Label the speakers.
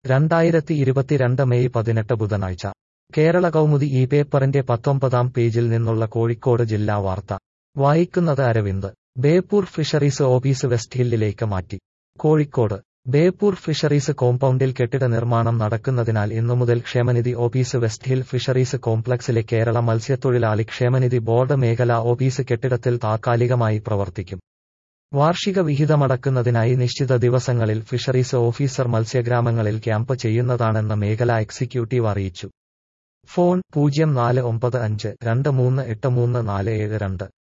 Speaker 1: രണ്ടായിരത്തി ഇരുപത്തിരണ്ട് മെയ് പതിനെട്ട് ബുധനാഴ്ച കേരള കൗമുദി ഈ പേപ്പറിന്റെ പത്തൊമ്പതാം പേജിൽ നിന്നുള്ള കോഴിക്കോട് ജില്ലാ വാർത്ത വായിക്കുന്നത് Aravind Beypore fisheries office west ഹില്ലിലേക്ക് മാറ്റി കോഴിക്കോട് ബേപ്പൂർ ഫിഷറീസ് കോമ്പൗണ്ടിൽ കെട്ടിട നിർമ്മാണം നടക്കുന്നതിനാൽ ഇന്നുമുതൽ ക്ഷേമനിധി ഓഫീസ് വെസ്റ്റ് ഹിൽ ഫിഷറീസ് കോംപ്ലക്സിലെ കേരള മത്സ്യത്തൊഴിലാളി ക്ഷേമനിധി ബോർഡ് മേഖലാ ഓഫീസ് കെട്ടിടത്തിൽ താൽക്കാലികമായി പ്രവർത്തിക്കും വാർഷിക വിഹിതമടക്കുന്നതിനായി നിശ്ചിത ദിവസങ്ങളിൽ ഫിഷറീസ് ഓഫീസർ മത്സ്യഗ്രാമങ്ങളിൽ ക്യാമ്പ് ചെയ്യുന്നതാണെന്ന് മേഖലാ എക്സിക്യൂട്ടീവ് അറിയിച്ചു ഫോൺ പൂജ്യം നാല് ഒമ്പത് അഞ്ച് രണ്ട് മൂന്ന് എട്ട് മൂന്ന് നാല് ഏഴ് രണ്ട്